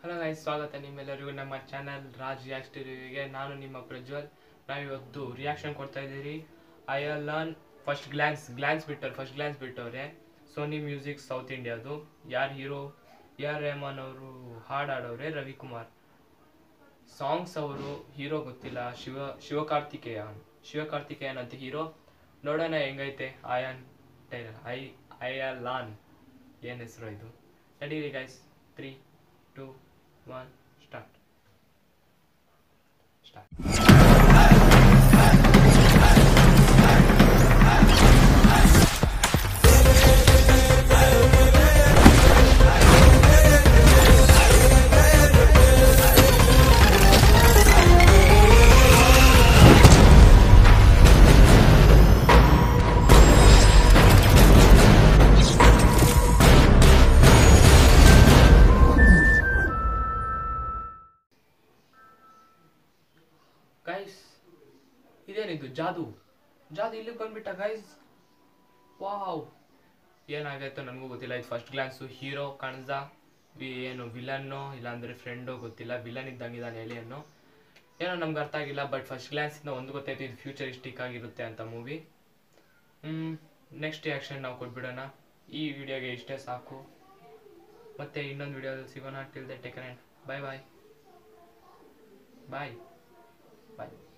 hello guys ಸ್ವಾಗತ ನಿಮ್ಮೆಲ್ಲರಿಗೂ ನಮ್ಮ ಚಾನಲ್ ರಾಜ್ ರಿಯಾಕ್ಟ್ ಟಿವಿಗೆ ನಾನು ನಿಮ್ಮ ಪ್ರಜ್ವಲ್ ನಾವಿವತ್ತು ರಿಯಾಕ್ಷನ್ ಕೊಡ್ತಾ ಇದ್ದೀರಿ I learn first glance glance ಬಿಟ್ಟವ್ರು ಫಸ್ಟ್ ಗ್ಲ್ಯಾನ್ಸ್ ಬಿಟ್ಟವ್ರೆ ಸೋನಿ ಮ್ಯೂಸಿಕ್ ಸೌತ್ ಇಂಡಿಯಾದು ಯಾರು ಹೀರೋ ಎ ಆರ್ ರೆಹಮಾನ್ ಅವರು ಹಾಡು ಆಡವ್ರೆ ರವಿಕುಮಾರ್ ಸಾಂಗ್ಸ್ ಅವರು ಹೀರೋ ಗೊತ್ತಿಲ್ಲ ಶಿವ ಶಿವಕಾರ್ತಿಕೇಯನ್ ಶಿವಕಾರ್ತಿಕೇಯನ್ ಅಂತ ಹೀರೋ ನೋಡೋಣ ಹೆಂಗೈತೆ ಆಯನ್ ಟೈಲರ್ ಐ ಐ ಲಾನ್ ಏನು ಹೆಸರು ಇದು ನಡೀರಿ guys three two one start start guys ಇದೇನಿದು ಜಾದು ಜಾದು ಇಲ್ಲಿಗೆ ಬಂದ್ಬಿಟ್ಟ ಗೈಸ್ ವಾವ್ ಏನಾಗೈತೋ ನನಗೂ ಗೊತ್ತಿಲ್ಲ ಇದು ಫಸ್ಟ್ ಗ್ಲಾನ್ಸು ಹೀರೋ ಕಾಣಿಸ್ದ ವಿ- ಏನು ವಿಲನ್ನೋ ಇಲ್ಲಾಂದ್ರೆ ಫ್ರೆಂಡೋ ಗೊತ್ತಿಲ್ಲ ವಿಲನ್ ಇದ್ದಂಗಿದ್ದಾನೆ ಎಲಿಯನ್ನು ಏನೋ ನಮ್ಗೆ ಅರ್ಥ ಆಗಿಲ್ಲ ಬಟ್ ಫಸ್ಟ್ ಗ್ಲಾನ್ಸಿಂದ ಒಂದು ಗೊತ್ತಾಯ್ತು ಇದು ಫ್ಯೂಚರಿಸ್ಟಿಕ್ ಆಗಿರುತ್ತೆ ಅಂತ ಮೂವಿ ನೆಕ್ಸ್ಟ್ ರಿಯಾಕ್ಷನ್ ನಾವು ಕೊಟ್ಬಿಡೋಣ ಈ ವಿಡಿಯೋಗೆ ಇಷ್ಟೇ ಸಾಕು ಮತ್ತೆ ಇನ್ನೊಂದು ವಿಡಿಯೋದಲ್ಲಿ ಸಿಗೋಣ ಟಿಲ್ ದ ಟೇಕನ್ ಬಾಯ್ ಬಾಯ್ ಬಾಯ್ ಬಾಯ್